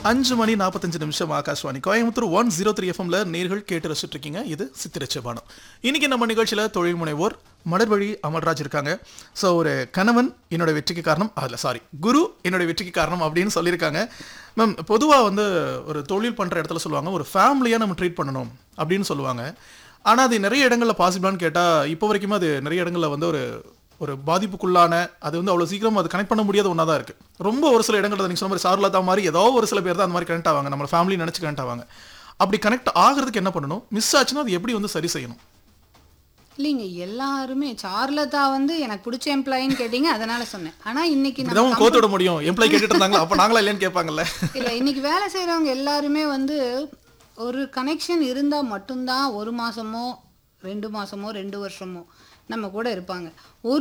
அஞ்சு மணி நாற்பத்தஞ்சு நிமிஷம் Akashvani Coimbatore one zero three எஃப்எம்ல நேர்கள் கேட்டு ரசிச்சுட்டு இருக்கீங்க இது சித்திரச்சபானம் இன்னைக்கு நம்ம நிகழ்ச்சியில தொழில் முனைவோர் மலர்வழி அமல்ராஜ் இருக்காங்க ஸோ ஒரு கணவன் என்னோட வெற்றிக்கு காரணம் அதில் சாரி குரு என்னோட வெற்றிக்கு காரணம் அப்படின்னு சொல்லியிருக்காங்க மேம் பொதுவாக வந்து ஒரு தொழில் பண்ணுற இடத்துல சொல்லுவாங்க ஒரு ஃபேமிலியாக நம்ம ட்ரீட் பண்ணணும் அப்படின்னு சொல்லுவாங்க ஆனால் அது நிறைய இடங்களில் பாசிபிளான்னு கேட்டால் இப்போ வரைக்குமே அது நிறைய இடங்களில் வந்து ஒரு ஒரு பாதிப்புக்குள்ளான அது வந்து அவ்வளோ சீக்கிரம் அது கனெக்ட் பண்ண முடியாத ஒன்றா தான் இருக்குது ரொம்ப ஒரு சில இடங்கள்ல நீங்கள் சொன்ன மாதிரி சார்லதா மாதிரி ஏதோ ஒரு சில பேர் தான் அந்த மாதிரி கனெக்ட் ஆவாங்க நம்ம ஃபேமிலி நினச்சி கனெக்ட் ஆவாங்க அப்படி கனெக்ட் ஆகிறதுக்கு என்ன பண்ணணும் மிஸ் ஆச்சுன்னா அது எப்படி வந்து சரி செய்யணும் இல்லைங்க எல்லாருமே சார்லதா வந்து எனக்கு பிடிச்ச எம்ப்ளாயின்னு கேட்டீங்க அதனால சொன்னேன் ஆனா இன்னைக்கு நம்ம இதான் கோத்து விட முடியும் எம்ப்ளாய் கேட்டுட்டு இருந்தாங்களா அப்போ நாங்களா இல்லைன்னு கேட்பாங்கல்ல இல்ல இன்னைக்கு வேலை செய்றவங்க எல்லாருமே வந்து ஒரு கனெக்ஷன் இருந்தா மட்டும்தான் ஒரு மாசமோ ரெண்டு மாசமோ ரெண்டு வருஷமோ நம்ம கூட இருப்பாங்க ஒரு